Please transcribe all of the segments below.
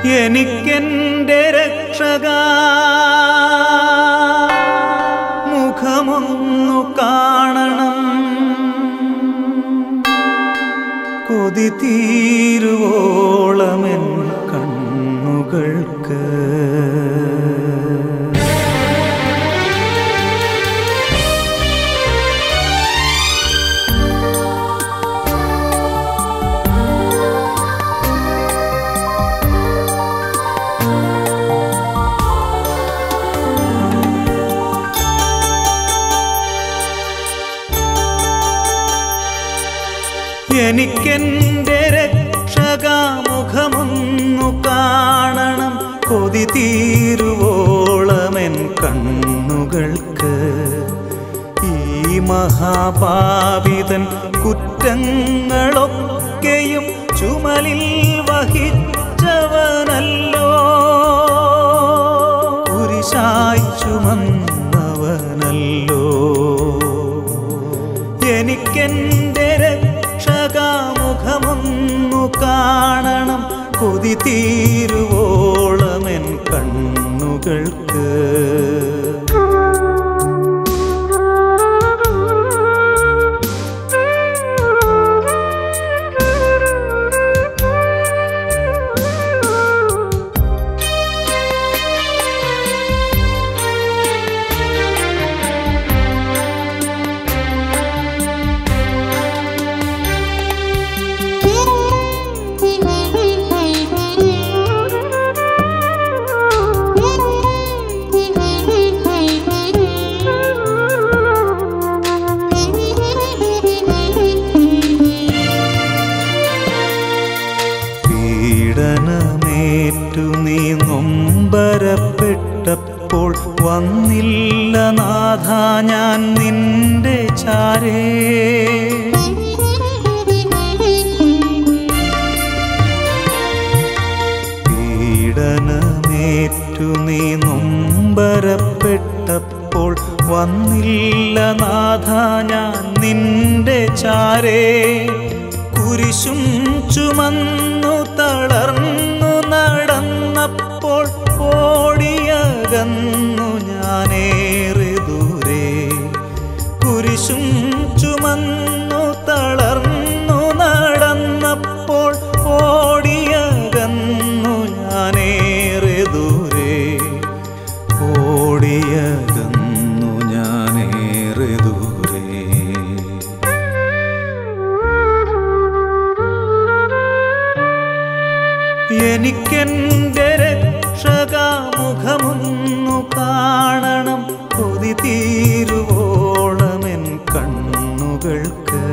എനിക്കെന്റെ രക്ഷക മുഖമൊന്നു കാണണം കൊതി തീരുവോളമെൻ കണ്ണുകൾക്ക് എനിക്കെന്റെ രക്ഷകാമുഖമൊന്നു കാണണം കൊതി തീരുവോളമെൻ കണ്ണുകൾക്ക് ഈ മഹാപാപിതൻ കുറ്റങ്ങളൊക്കെയും ചുമലിൽ വഹിച്ചവനല്ലോ കുരിശായി ചുമന്നവനല്ലോ എനിക്കെന്റെ രക്ഷകാമുഖമൊന്നു കാണണം കൊതി തീരുവോളമെൻ കണ്ണുകൾക്ക് പീഡനമേറ്റു നീ നൊമ്പരപ്പെട്ടപ്പോൾ വന്നില്ല നാഥ ഞാൻ നിന്റെ ചാരേ പീഡനമേറ്റു നീ നൊമ്പരപ്പെട്ടപ്പോൾ വന്നില്ല നാഥ ഞാൻ നിന്റെ ചാരേ കുരിശും ചുമന്നു തളർന്നു നടന്നപ്പോൾ ഓടിയകന്നു ഞാനേറെ ദൂരെ കുരിശും ചുമന്നു തളർന്നു നടന്നപ്പോൾ ഓടിയകന്നു ഞാനേറെ ദൂരെ ഓടിയകന്നു ഞാനേറെ ദൂരെ എനിക്കെന്റെ രക്ഷകാമുഖമൊന്നു കാണണം കൊതി തീരുവോളമെൻ കണ്ണുകൾക്ക്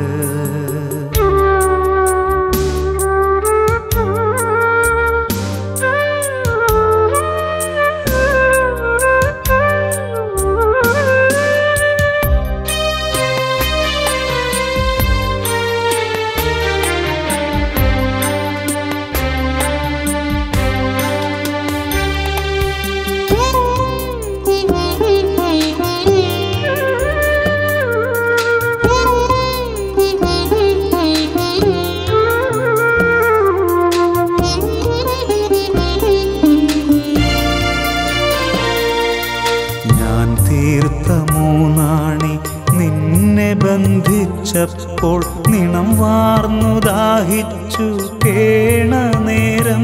ഞാൻ തീർത്ത മൂന്നാണി നിന്നെ ബന്ധിച്ചപ്പോൾ നിണം വാർന്നു ദാഹിച്ചു കേണ നേരം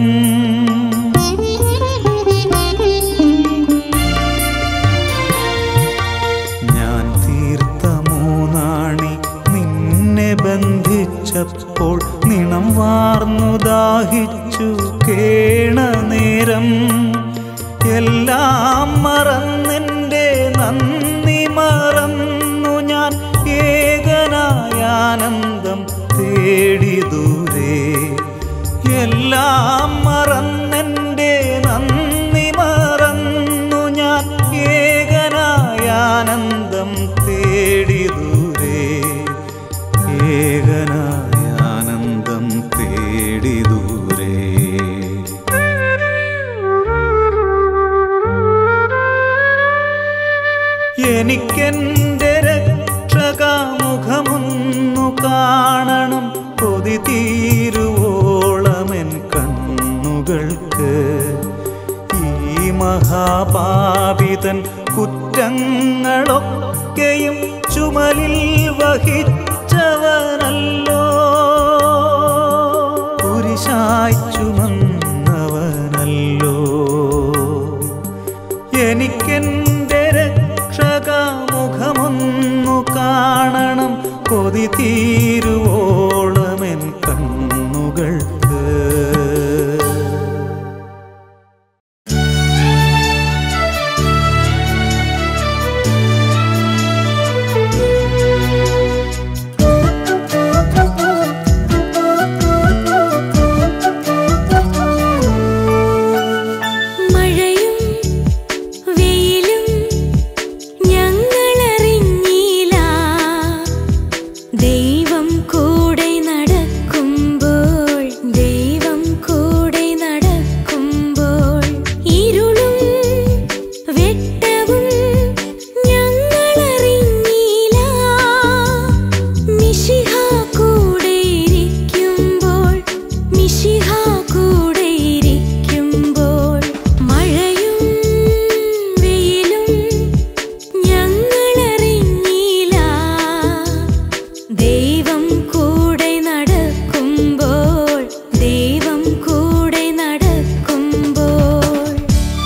ഞാൻ തീർത്ത മൂന്നാണി നിന്നെ ബന്ധിച്ചപ്പോൾ നിണം വാർന്നു ദാഹിച്ചു കേണ നേരം എല്ലാം മറന്നെൻ്റെ നന്ദി മറന്നു ഞാൻ ഏകനായ ആനന്ദം തേടി ദൂരെ എല്ലാം മറന്നെൻ്റെ നന്ദി മറന്നു ഞാൻ ഏകനായ ആനന്ദം തേടി ദൂരെ ഏകനായ ആനന്ദം തേടി ദൂരെ എനിക്കെന്റെ രക്ഷകാമുഖമൊന്നു കാണണം കൊതി തീരുവോളമെൻ കണ്ണുകൾക്ക് മഹാപാപിതൻ കുറ്റങ്ങളൊക്കെയും ചുമലിൽ വഹിച്ചവനല്ലോ കുരിശായി ചുമന്നവനല്ലോ എനിക്കെൻ്റെ രക്ഷകാമുഖമൊന്നു കാണണം കൊതി തീരുവോളമെൻ കണ്ണുകൾക്ക് മഴയും വെയിലും ഞങ്ങളറിഞ്ഞില്ല ദൈവം കൂടെ നടക്കുമ്പോൾ ദൈവം കൂടെ നടക്കുമ്പോൾ ഇരുളും വെട്ടവും ഞങ്ങളറിഞ്ഞില്ല മിശിഹ കൂടെ ഇരിക്കുമ്പോൾ മിശിഹ കൂടെ ഇരിക്കുമ്പോൾ മഴയും വെയിലും ഞങ്ങളറിഞ്ഞില്ല ദൈവം കൂടെ നടക്കുമ്പോൾ ദൈവം കൂടെ നടക്കുമ്പോൾ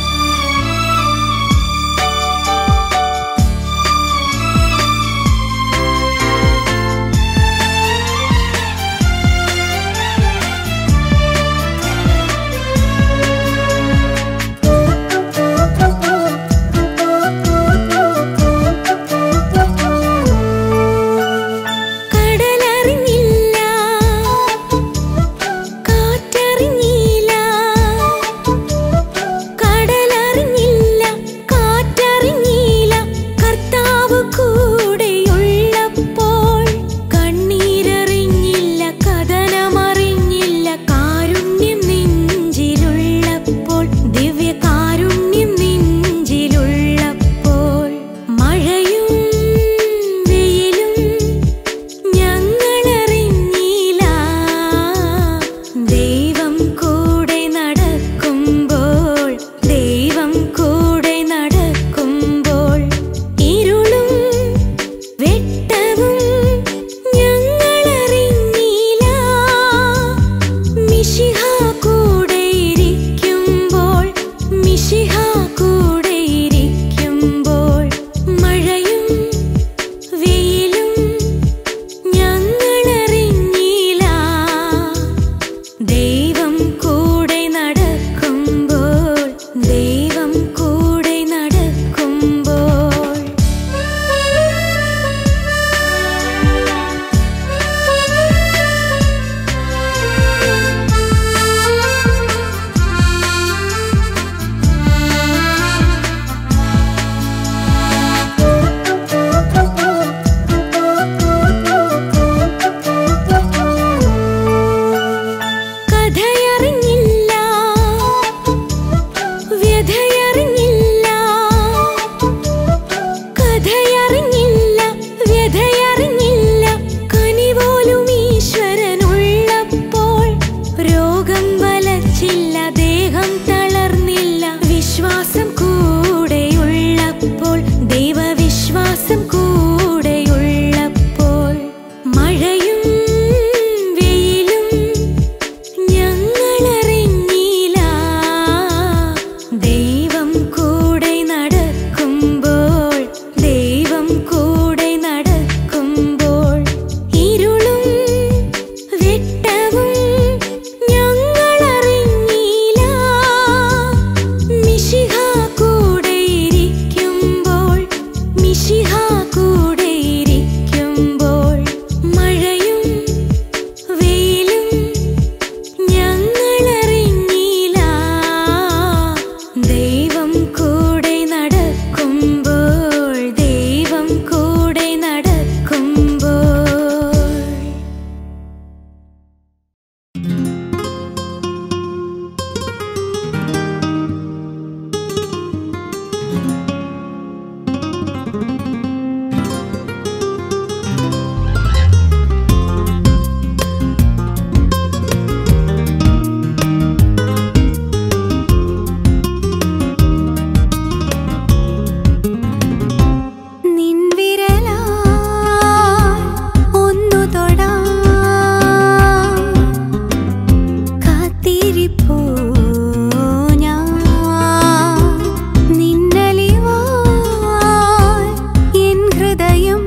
കടലറിഞ്ഞില്ല കാറ്ററിഞ്ഞില്ല കടലറിഞ്ഞില്ല കാറ്ററിഞ്ഞില്ല കർത്താവ് കൂടെയുള്ളപ്പോൾ കണ്ണീരറിഞ്ഞില്ല കഥനമറിഞ്ഞില്ല കാരുണ്യം നെഞ്ചിലുള്ളപ്പോൾ ദിവ്യ കാരുണ്യം നെഞ്ചിലുള്ളപ്പോൾ മഴയും വെയിലും ഞങ്ങളറിഞ്ഞില്ല ദൈവം കൂടെ നടക്കുമ്പോൾ ദൈവം കൂടെ നടക്കുമ്പോൾ ഇരുളും വെട്ടവും ഞങ്ങളറിഞ്ഞില്ല മിശിഹ കൂടെ ഇരിക്കുമ്പോൾ മിശിഹ കൂടെ ഇരിക്കുമ്പോൾ മഴയും വെയിലും ഞങ്ങളറിഞ്ഞില്ല ദൈവം കൂടെ നടക്കുമ്പോൾ ദൈവം കൂടെ നടക്കുമ്പോൾ കഥയറിഞ്ഞില്ല വ്യഥയറിഞ്ഞില്ല കഥയറിഞ്ഞില്ല വ്യഥയറിഞ്ഞില്ല കനിപോലും ഈശ്വരനുള്ളപ്പോൾ രോഗം വലച്ചില്ല ദേഹം തളർന്നില്ല വിശ്വാസം കൂടെയുള്ളപ്പോൾ ദൈവവിശ്വാസം കൂടെയുള്ളപ്പോൾ മഴയും വെയിലും ഞങ്ങളറിഞ്ഞില്ല ദൈവം കൂടെ നടക്കുമ്പോൾ ദൈവം കൂടെ നടക്കുമ്പോൾ ഇരുളും വെട്ടവും ഞങ്ങളറിഞ്ഞില്ല കാത്തിരിപ്പൂ ഞാൻ നിന്നലിവാൻ എൻ ഹൃദയം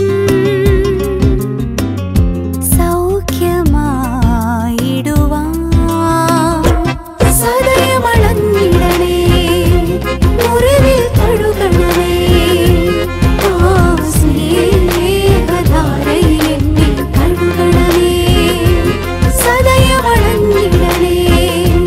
സൗഖ്യമായിടുവാൻ സദയമളന്നിടണേ മുറിവിൽ തഴുകണമേ ആ സ്നേഹധാരയിൽ എന്നെ കഴുകണമേ സദയമളന്നിടണേ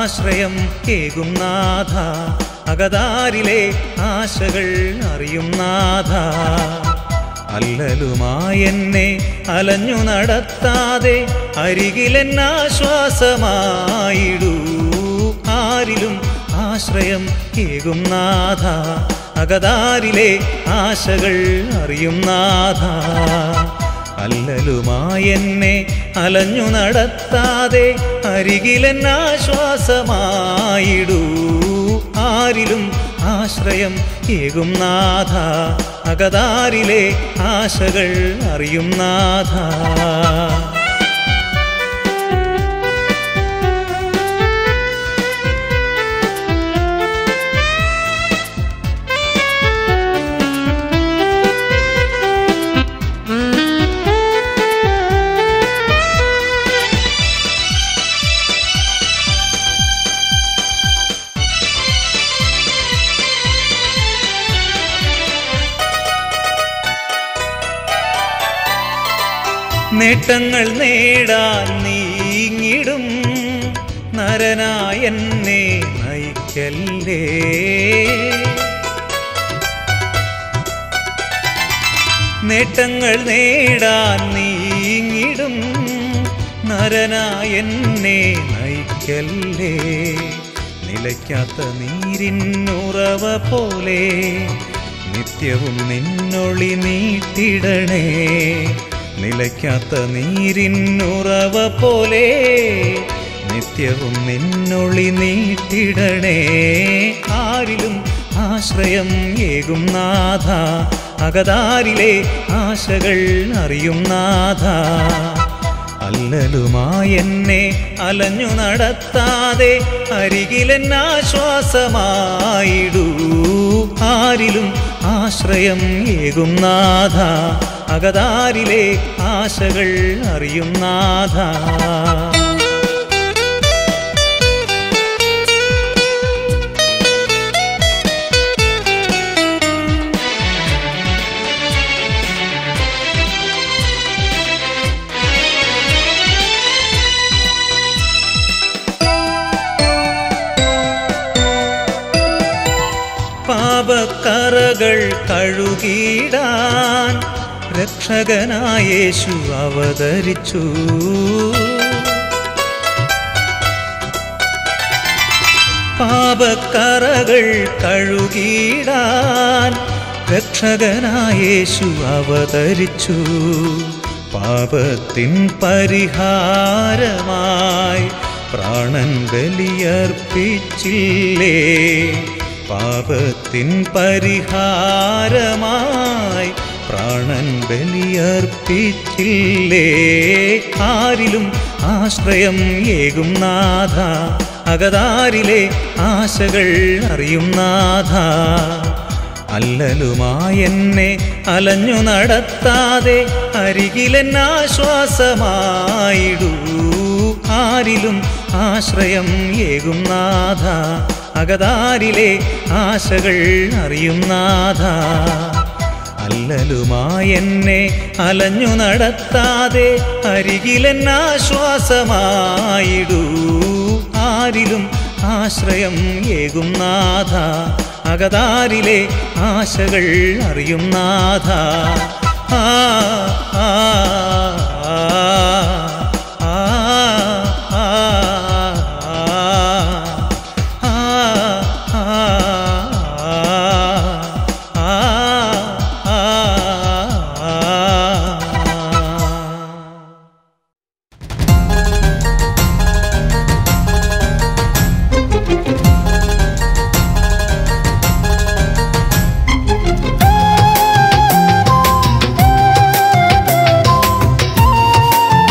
ആശ്രയം കേകും നാഥ അകതാരിലെ ആശകൾ അറിയും നാഥ അല്ലലുമായെന്നെ അലഞ്ഞു നടത്താതെ അരികിലെന്നാശ്വാസമായിടൂ ആരിലും ആശ്രയം കേകും നാഥ അകതാരിലെ ആശകൾ അറിയും നാഥ അല്ലലുമായെന്നെ അലഞ്ഞു നടത്താതെ അരികിലെന്നാശ്വാസമായിടൂ ആരിലും ആശ്രയം ഏകും നാഥ അകതാരിലെ ആശകൾ അറിയും നാഥ നേട്ടങ്ങൾ നേടാൻ നീങ്ങിടും നരനായെന്നെ നയിക്കല്ലേ നേട്ടങ്ങൾ നേടാൻ നീങ്ങിടും നരനായെന്നെ നയിക്കല്ലേ നിലയ്ക്കാത്ത നീരിന്നുറവ പോലെ നിത്യവും നിന്നൊളി നീട്ടിടണേ നിലയ്ക്കാത്ത നീരിന്നുറവ പോലെ നിത്യവും നിന്നൊളി നീട്ടിടണേ ആരിലും ആശ്രയം ഏകും നാഥ അകതാരിലെ ആശകൾ അറിയും നാഥ അല്ലലുമായെന്നെ അലഞ്ഞു നടത്താതെ അരികിലെന്നാശ്വാസമായിടൂ ആരിലും ആശ്രയം ഏകും നാഥ അകതാരിലെ ആശകൾ അറിയും നാഥ പാപക്കറകൾ കഴുകിടാൻ രക്ഷകനായേശു അവതരിച്ചു പാപക്കറകൾ കഴുകിടാൻ രക്ഷകനായേശു അവതരിച്ചു പാപത്തിൻ പരിഹാരമായി പ്രാണൻ ബലിയർപ്പിച്ചില്ലേ പാപത്തിൻ പരിഹാരമായി പ്രാണൻ ബലിയർപ്പിച്ചില്ലേ ആരിലും ആശ്രയം ഏകും നാഥ അകതാരിലെ ആശകൾ അറിയും നാഥ അല്ലലുമായെന്നെ അലഞ്ഞു നടത്താതെ അരികിലെന്നാശ്വാസമായിടൂ ആരിലും ആശ്രയം ഏകും നാഥ അകതാരിലെ ആശകൾ അറിയും നാഥ അല്ലലുമായെന്നെ അലഞ്ഞു നടത്താതെ അരികിലെന്നാശ്വാസമായിടൂ ആരിലും ആശ്രയം ഏകും നാഥ അകതാരിലെ ആശകൾ അറിയും നാഥ ആ ആ ആ ആ ആ ആ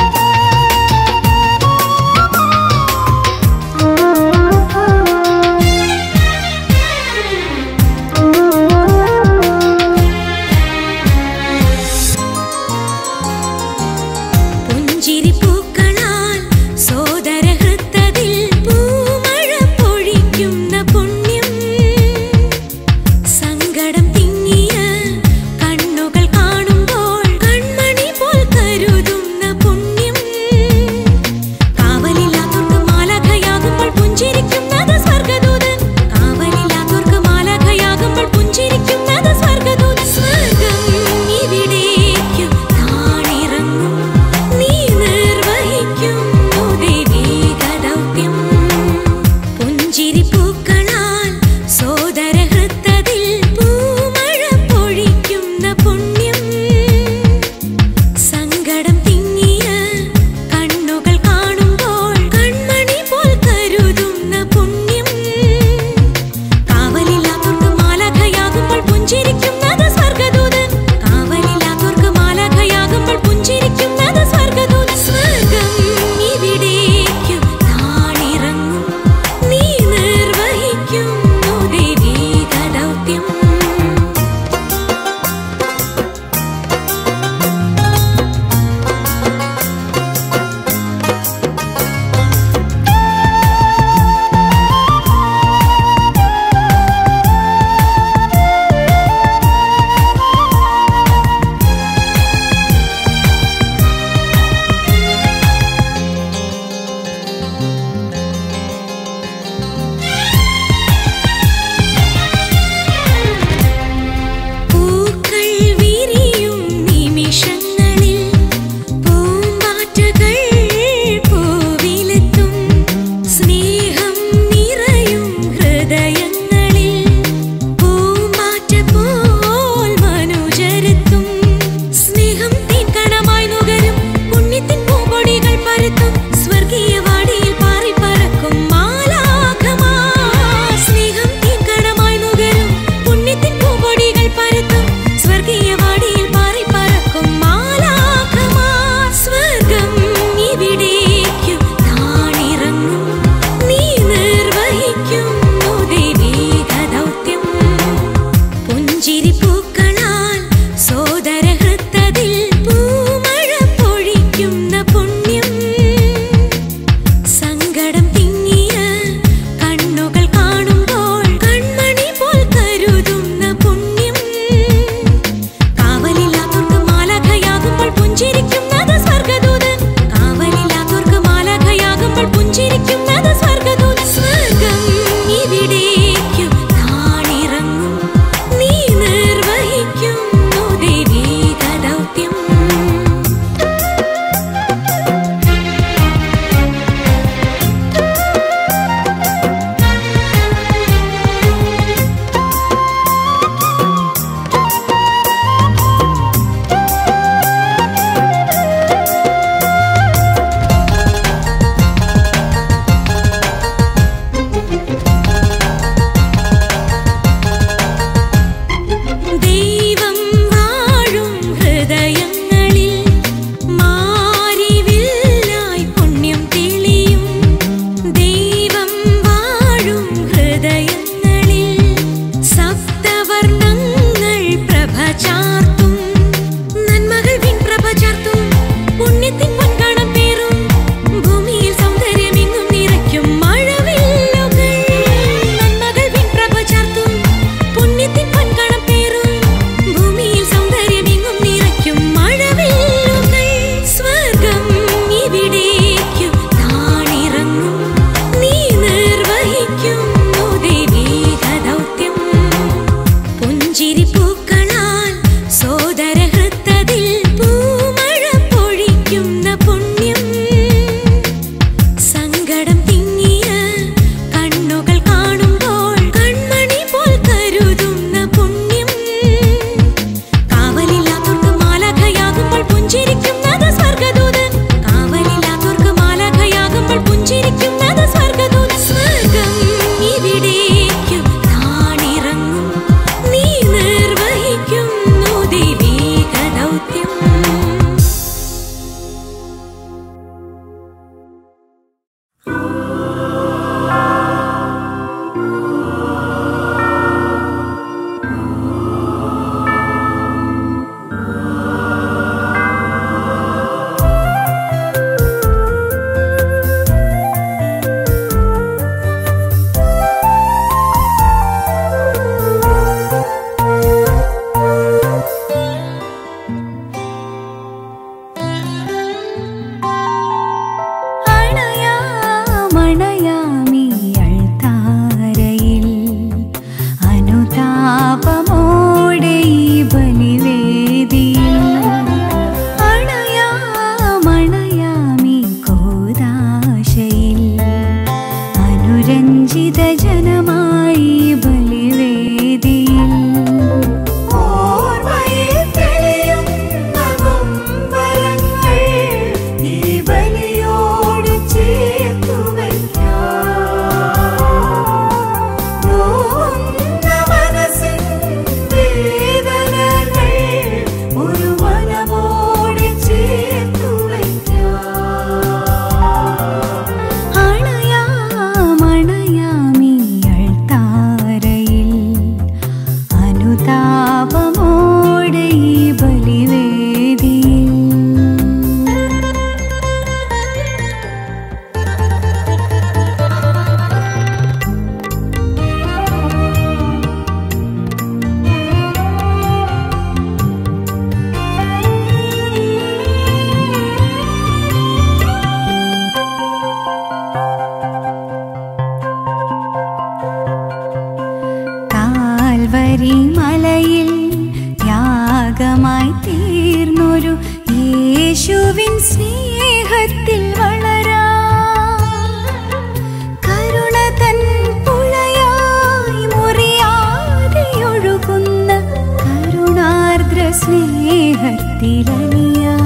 സ്നേഹത്തിലലിയാ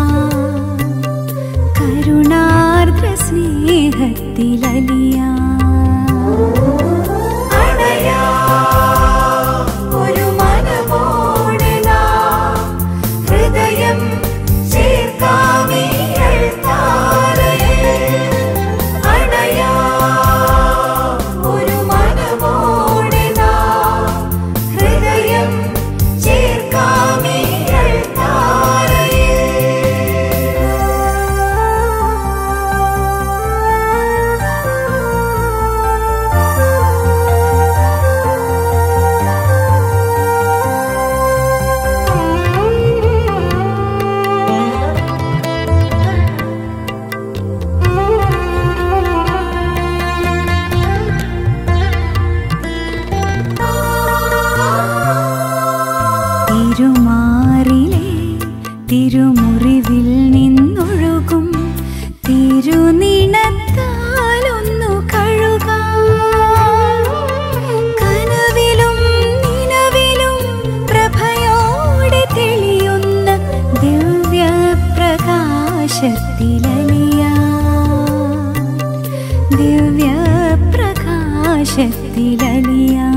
കരുണാർദ്ര സ്നേഹത്തിലലിയാ അണയാ ഒരു മനമോടെ നാം ഹൃദയം ചേർക്കാമീയൾ താരയിൽ അണയാ ഒരു മനമോടെ നാം ഹൃദയം ചേർക്കാമീയൾ തിരുമാറിലെ തിരുമുറിവിൽ നിന്നൊഴുകും തിരുനിണത്താലൊന്നു കഴുകാം കനവിലും നിലവിലും പ്രഭയോടെ തെളിയുന്ന ദിവ്യപ്രകാശത്തിലലിയാ ദിവ്യപ്രകാശത്തിലലിയാ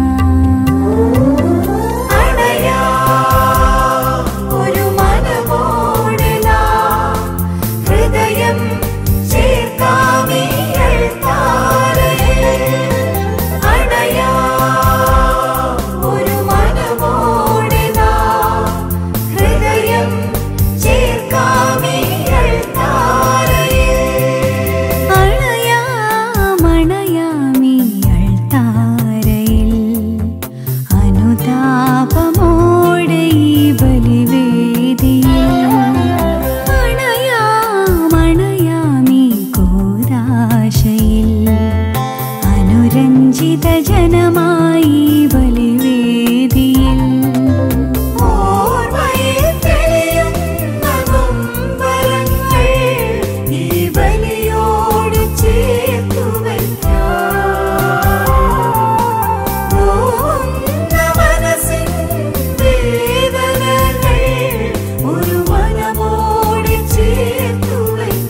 അണയാ ഒരു മനമോടെ നാം ഹൃദയം ചേർക്കാമീയൾ താരയിൽ അണയാ ഒരു മനമോടെ നാം ഹൃദയം ചേർക്കാമീയൾ താരയിൽ അണയാമണയാമീയൾ താരയിൽ അനുതാപമോടെ ഈ ബലിവേദിയിൽ അണയാമണയാമീ കോരാശയിൽ അനുരഞ്ജിത ജനമായി ബലിവേദിയിൽ ഓർമ്മയിൽ തെളിയുന്ന നൊമ്പരങ്ങൾ ഈ ബലിയോട് ചേർത്തു വയ്ക്കാം മനസ്സിൻ വേദനകൾ ഒരു മനമോട് ചേർത്തു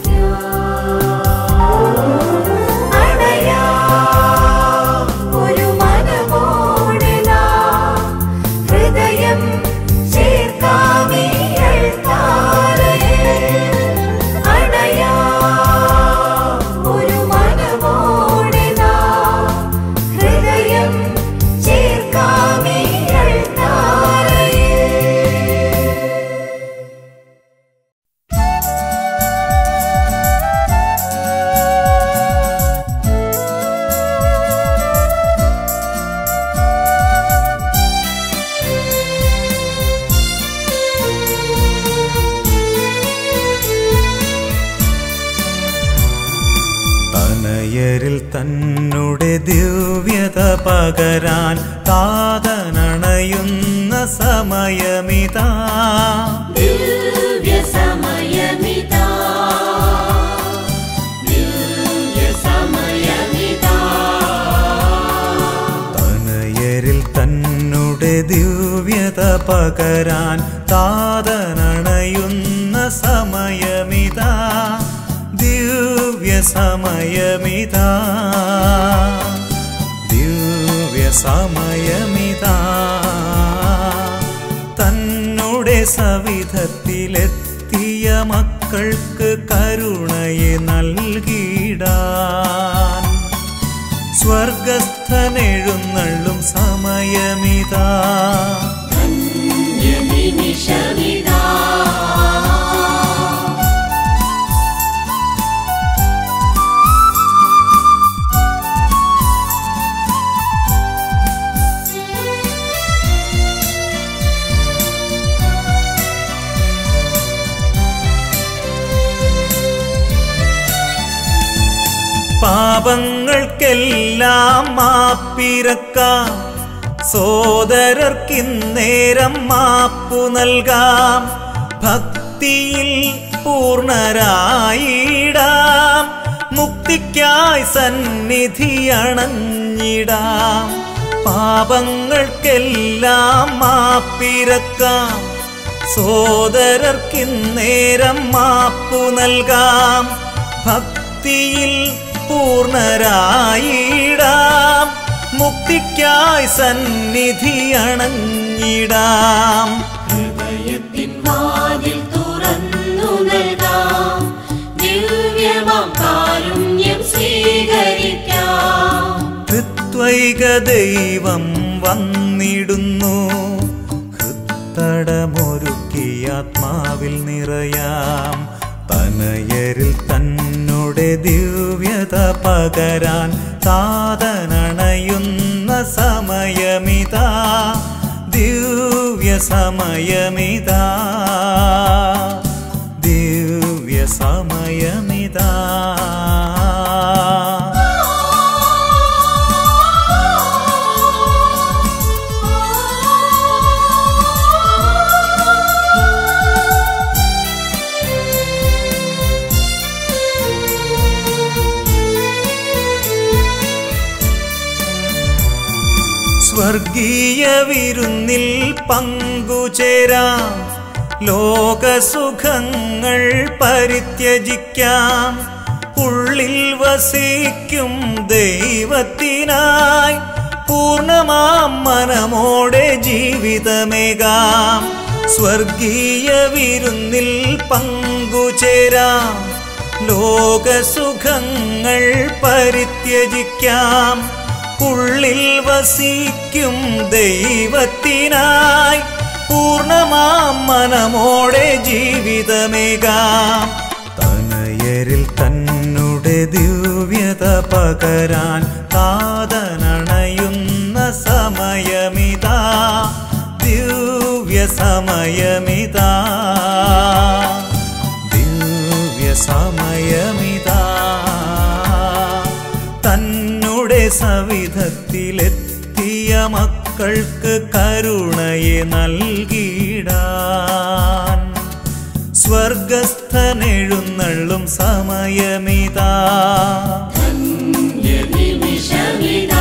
അണയാ ഒരു മനമോടെ നാം ഹൃദയം ചേർക്കാമീയൾ താരയിൽ അണയാ ഒരു മനമോടെ നാം ഹൃദയം ചേർക്കാമീയൾ താരയിൽ തനയരിൽ തന്നുടെ ദിവ്യത പകരാൻ താതനണയുന്ന സമയമിതാ തനയരിൽ തന്നുടെ ദിവ്യത പകരാൻ താതനണയുന്ന സമയമിതാ ദിവ്യ സമയമിതാ ദിവ്യ സമയമിതാ തന്നെ സവിധത്തിലെത്തിയ മക്കൾക്ക് കരുണയെ നൽകിടാൻ സ്വർഗസ്ഥനെഴുന്നള്ളും സമയമിതാ പാപങ്ങൾക്കെല്ലാം മാപ്പിരക്കാം സോദരർക്കിന്നേരം മാപ്പു നൽകാം ഭക്തിയിൽ പൂർണരായിടാം മുക്തിക്കായി സന്നിധി അണഞ്ഞിടാം പാപങ്ങൾക്കെല്ലാം മാപ്പിരക്കാം സോദരർക്കിന്നേരം മാപ്പു നൽകാം ഭക്തിയിൽ പൂർണരായിടാം മുക്തിക്കായി സന്നിധി അണഞ്ഞിടാം ഹൃദയത്തിൻ വാതിൽ തുറന്നു നൽകാം ദിവ്യമാം കാരുണ്യം സ്വീകരിക്കാം ഋത്വൈക ദൈവം വന്നിടുന്നു ഹൃത്തടമൊരുക്കി ആത്മാവിൽ നിറയാം തനയരിൽ തന്നുടെ ദിവ്യത പകരാൻ സാധനണയുന്ന സമയമിതാ ദിവ്യ സമയമിതാ ദിവ്യ സമയമിതാ സ്വർഗീയ വിരുന്നിൽ പങ്കുചേരാം ലോകസുഖങ്ങൾ പരിത്യജിക്കാം ഉള്ളിൽ വസിക്കും ദൈവത്തിനായി പൂർണ്ണമാം മനമോടെ ജീവിതമേകാം സ്വർഗീയ വിരുന്നിൽ പങ്കുചേരാം ലോകസുഖങ്ങൾ പരിത്യജിക്കാം ഉള്ളിൽ വസിക്കും ദൈവത്തിനായി പൂർണ്ണമാം മനമോടെ ജീവിതമേകാം തനയരിൽ തന്നുടെ ദിവ്യത പകരാൻ കാതനണയുന്ന സമയമിതാ ദിവ്യ സമയമിതാ ദിവ്യ സമയമിതാ തന്നുടെ സവിധത്തിലെത്തിയ മക്കൾക്ക് കരുണയെ നൽകിടാൻ സ്വർഗസ്ഥനെഴുന്നള്ളും സമയമിതാ നിമിഷമിതാ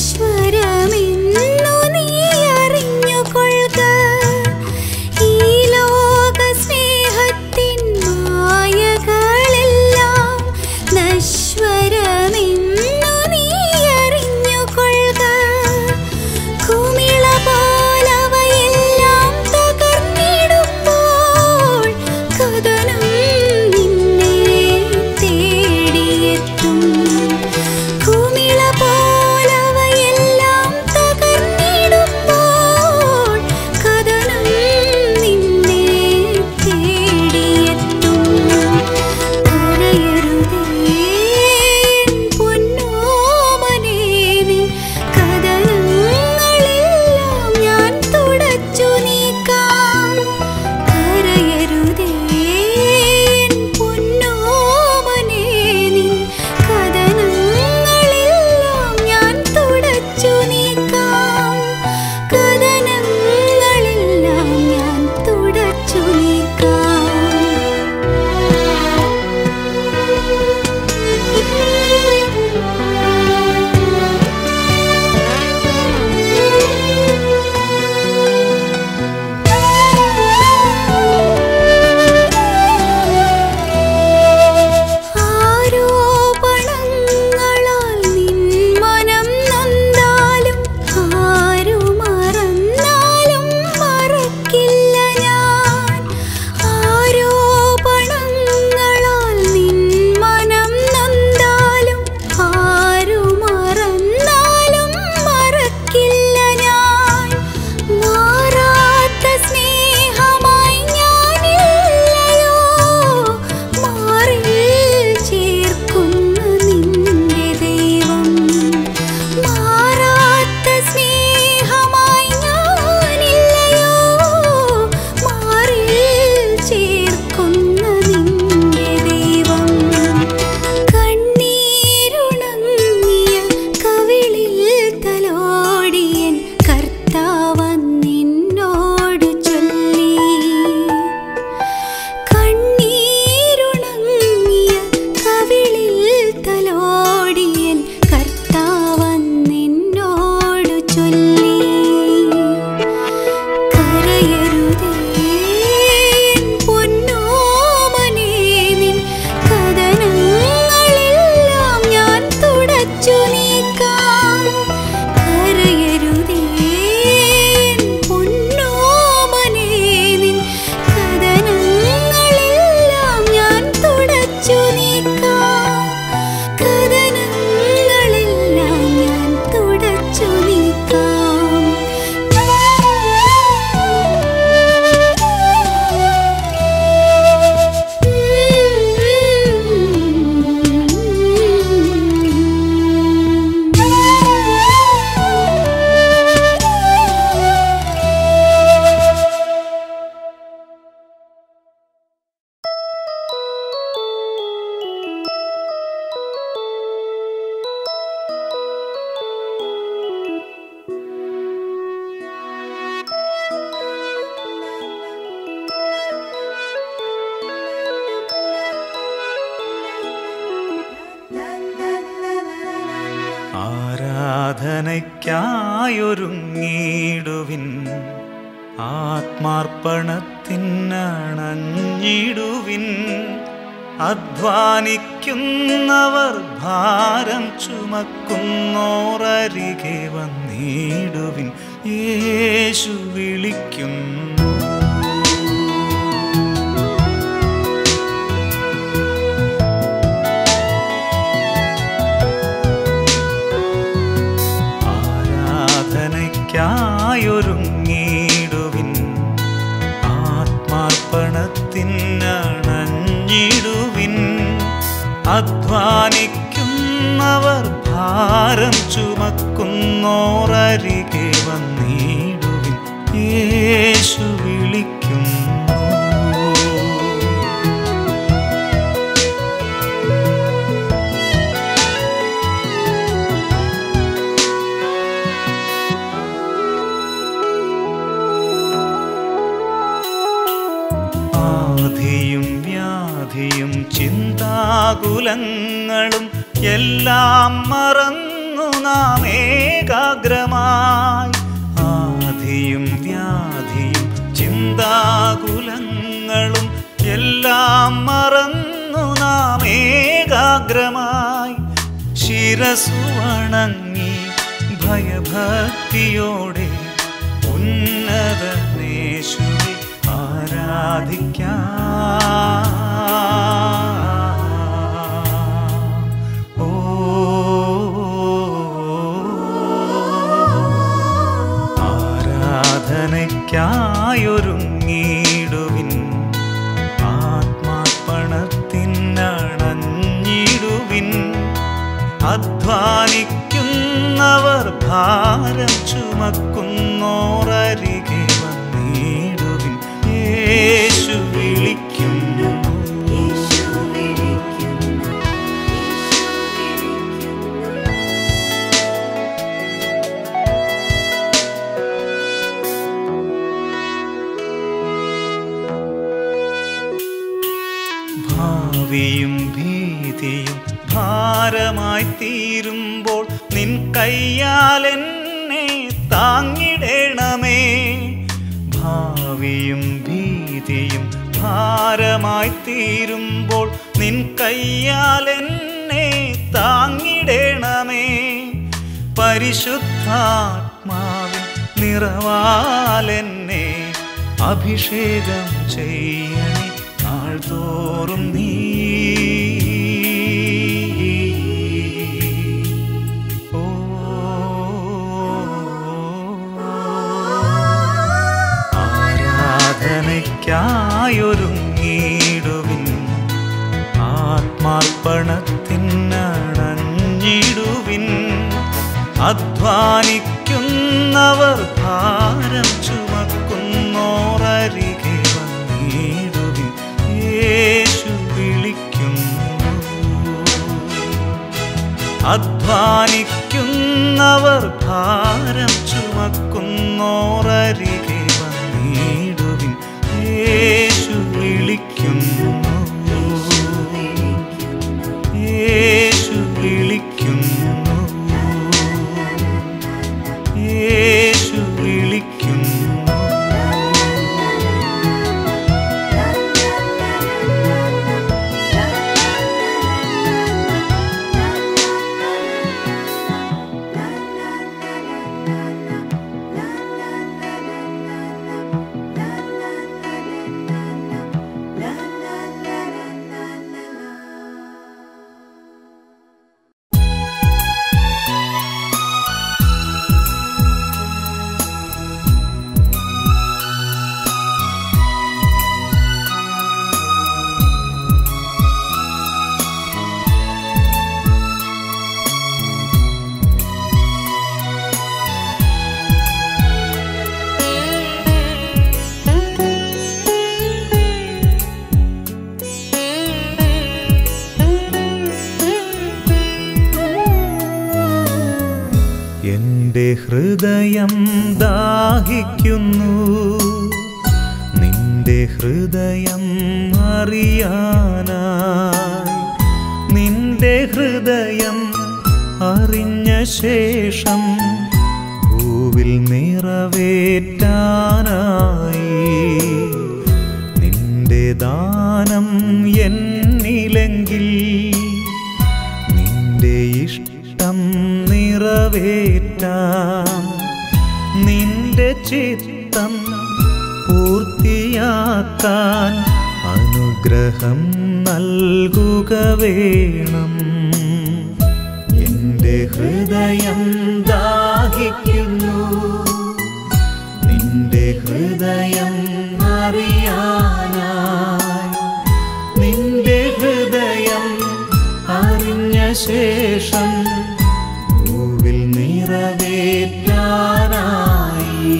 നശ്വരമെന്നു നീ അറിഞ്ഞുകൊള്ളുക ഈ ലോക സ്നേഹത്തിൻ മായകളെല്ലാം നശ്വരമെന്നു നീ അറിഞ്ഞുകൊള്ളുക കുമിള പോലവയെല്ലാം തകർന്നിടുമ്പോൾ കഥനം നിന്നെ തേടിയെത്തും കുമിള പോലവയെല്ലാം തകർന്നിടുമ്പോൾ കഥനം നിന്നെ തേടിയെത്തും കരയരുതേ പൊന്നോമനേ നിൻ കഥനങ്ങളെല്ലാം ഞാൻ തുടച്ചു നീക്കാം കരയരുതേ പൊന്നോമനേ നിൻ കഥനങ്ങളെല്ലാം ഞാൻ തുടച്ചു നീക്കാം കഥനങ്ങളെല്ലാം ഞാൻ തുടച്ചു ആരോപണങ്ങളാൽ നിൻ മനം നൊന്താലും ആരു മറന്നാലും മറക്കില്ല ഞാൻ ആരോപണങ്ങളാൽ നിൻ മനം നൊന്താലും ആരു മറന്നാലും മറക്കില്ല ഞാൻ മാറാത്ത സ്നേഹമായി ഞാനില്ലയോ മാറിൽ ചേർക്കുന്ന നിന്റെ ദൈവം മാറാത്ത സ്നേഹമായി ഞാനില്ലയോ മാറിൽ ചേർക്കുന്ന നിന്റെ ദൈവം കണ്ണീരുണങ്ങിയ കവിളിൽ തലോടിയൻ കർത്താവൻ നിന്നോട് ചൊല്ലി കണ്ണീരുണങ്ങിയ കവിളിൽ തലോടിയൻ കർത്താവൻ നിന്നോട് ചൊല്ലി കരയരുതേ പൊന്നോമനേ നിൻ കഥനങ്ങളെല്ലാം ഞാൻ തുടച്ചു നീക്കാം കരയരുതേ പൊന്നോമനേ നിൻ കഥനങ്ങളെല്ലാം ഞാൻ തുടച്ചു നീക്കാം കഥനങ്ങളെല്ലാം ഞാൻ തുടച്ചു ആരാധനയ്ക്കായൊരുങ്ങിടുവിൻ ആത്മാർപ്പണത്തിനണഞ്ഞിടുവിൻ അധ്വാനിക്കുന്നവർ ഭാരം ചുമക്കുന്നോരരികെ വന്നിടുവിൻ യേശു വിളിക്കുന്നു ആരാധനയ്ക്കായൊരുങ്ങിടുവിൻ ആത്മാർപ്പണത്തിനണഞ്ഞിടുവിൻ അധ്വാനിക്കുന്നവർ ഭാരം ചുമക്കുന്നോരരികെ വന്നിടുവിൻ യേശു വിളിക്കുന്നു ആധിയും വ്യാധിയും ചിന്താകുലങ്ങളും എല്ലാം മറന്നു നാം ഏകാഗ്രമായി ആധിയും വ്യാധിയും ചിന്താകുലങ്ങളും എല്ലാം മറന്നു നാം ഏകാഗ്രമായി ശിരസു വണങ്ങി ഭയഭക്തിയോടെ ഉന്നതനേശുവെ ആരാധിക്കാം ഓ ആരാധനയ്ക്കായൊരുങ്ങിടുവിൻ ആത്മാർപ്പണത്തിനണഞ്ഞിടുവിൻ അധ്വാനിക്കുന്നവർ ഭാരം ചുമക്കുന്നോരരികെ വന്നിടുവിൻ യേശു വിളിക്കുന്നു യേശു വിളിക്കുന്നു യേശു വിളിക്കുന്നു ഭാവിയും ഭീതിയും ഭാരമായി തീരുമ്പോൾ നിൻ കയ്യാൽ എന്നെ താങ്ങിടണമേ ഭാവിയും ഭീതിയും ഭാരമായി തീരുമ്പോൾ നിൻ കയ്യാൽ എന്നെ താങ്ങിടണമേ പരിശുദ്ധാത്മാവിൻ നിറവാലെന്നെ അഭിഷേകം ചെയ്യണി നാൾതോറും നീ ഓ ആരാധനയ്ക്കായൊരുങ്ങിടുവിൻ ആത്മാർപ്പണത്തിനണഞ്ഞിടുവിൻ അധ്വാനിക്കുന്നവർ ഭാരം ചുമക്കുന്നോരരികെ വന്നിടുവിൻ യേശു വിളിക്കുന്നു അധ്വാനിക്കുന്നവർ ഭാരം ചുമക്കുന്നോരരികെ വന്നിടുവിൻ യേശു വിളിക്കുന്നു യേശു വിളിക്കുന്നു യേശു വിളിക്കുന്നു എന്റെ ഹൃദയം ദാഹിക്കുന്നു നിന്റെ ഹൃദയം അറിയാനായി നിന്റെ ഹൃദയം അറിഞ്ഞ ശേഷം ഭൂവിൽ നിറവേറ്റാനായി നിന്റെ ദാനം എന്നിലെങ്കിൽ നിന്റെ ഇഷ്ടം നിറവേറ്റാം നിന്റെ ചിത്തം പൂർത്തിയാക്കാൻ അനുഗ്രഹം നൽകുക വേണം എന്റെ ഹൃദയം ദാഹിക്കുന്നു നിന്റെ ഹൃദയം അറിയാനായി നിന്റെ ഹൃദയം അറിഞ്ഞ ശേഷം ഭൂവിൽ നിറവേറ്റാനായി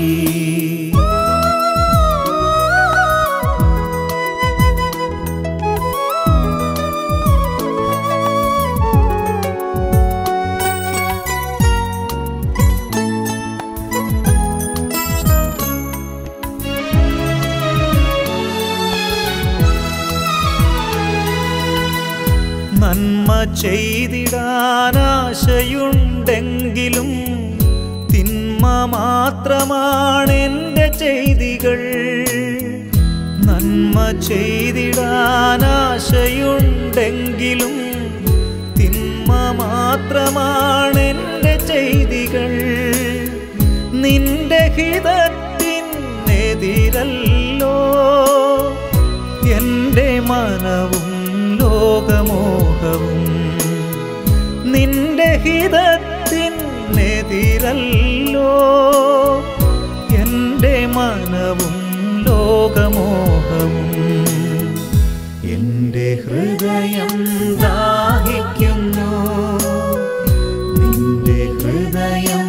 നന്മ ചെയ്തിടാനാശിക്കുന്ന ആശയുണ്ടെങ്കിലും തിന്മ മാത്രമാണ് എൻ്റെ ചെയ്തികൾ നന്മ ചെയ്തിടാൻ ആശയുണ്ടെങ്കിലും തിന്മ മാത്രമാണ് എൻ്റെ ചെയ്തികൾ നിന്റെ ഹിതത്തിനെതിരല്ലോ എൻ്റെ മനവും ലോകമോഹവും നിന്റെ ഹിതത്തിനെതിരല്ലോ എൻ്റെ മനവും ലോകമോഹവും എൻ്റെ ഹൃദയം ദാഹിക്കുന്നു നിന്റെ ഹൃദയം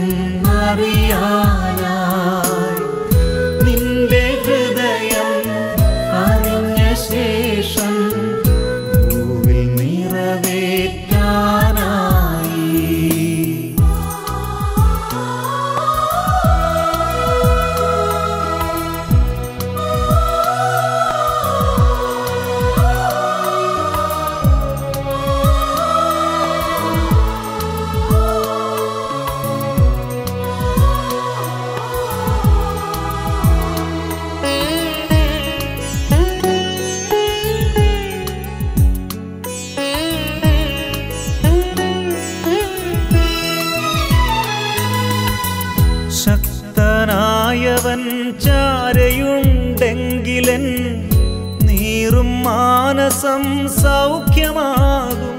അറിയാനായി നിന്റെ ഹൃദയം അറിഞ്ഞ ശേഷം ഭൂവിൽ നിറവേറ്റാനായി ശക്തനായവൻ ചാരയുണ്ടെങ്കിലൻ നീറും മാനസം സൗഖ്യമാകും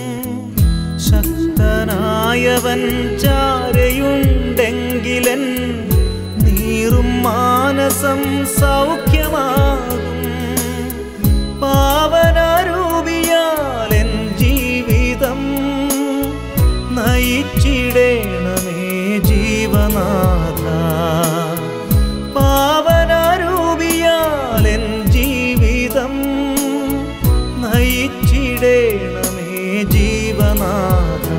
ശക്തനായവൻ ചാരയുണ്ടെങ്കിലൻ നീറും മാനസം സൗഖ്യമാകും പാവനരൂപിയാലെൻ ജീവിതം നയിച്ചിടേണമേ ജീവനാഥ പാവനരൂപിയാലെൻ ജീവിതം നയിച്ചിടേണമേ ജീവനാഥ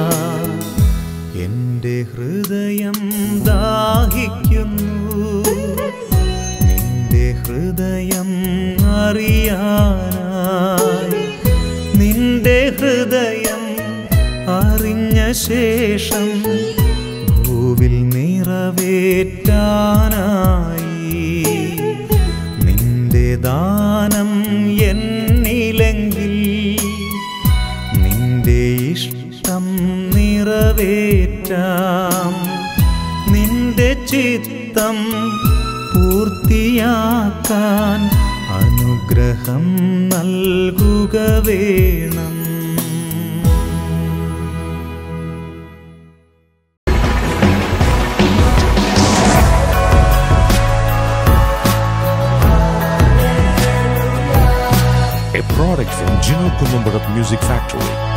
എൻ്റെ ഹൃദയം ദാഹിക്കുന്നു നിന്റെ ഹൃദയം അറിയാനായി നിന്റെ ഹൃദയം അറിഞ്ഞ ശേഷം ഭൂവിൽ നിറവേറ്റാനായി നിന്റെ ദാനം എന്നിലെങ്കിൽ നിന്റെ ഇഷ്ടം നിറവേറ്റാം നിന്റെ ചിത്തം പൂർത്തിയാക്കാൻ അനുഗ്രഹം നൽകുക വേണം a product from Gino Columbarat Music Factory.